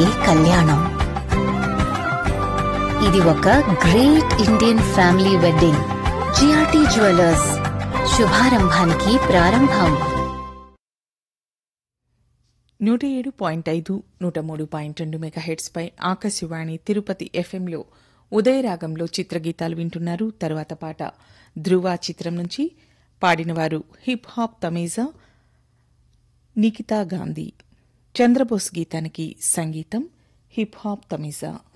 జరిగే కళ్యాణం ఇది ఒక great Indian family wedding GRT jewellers శుభారంభానికి ప్రారంభం నూట ఏడు పాయింట్ ఐదు నూట మూడు పాయింట్ రెండు మెగాహెట్స్పై ఆకాశవాణి తిరుపతి ఎఫ్ఎంలో ఉదయరాగంలో చిత్రగీతాలు వింటున్నారు తరువాత పాట ధృవ చిత్రం నుంచి పాడినవారు హిప్ హాప్ తమీజా నికితా గాంధీ చంద్రబోస్ గీతానికి సంగీతం హిప్ హాప్ తమీజా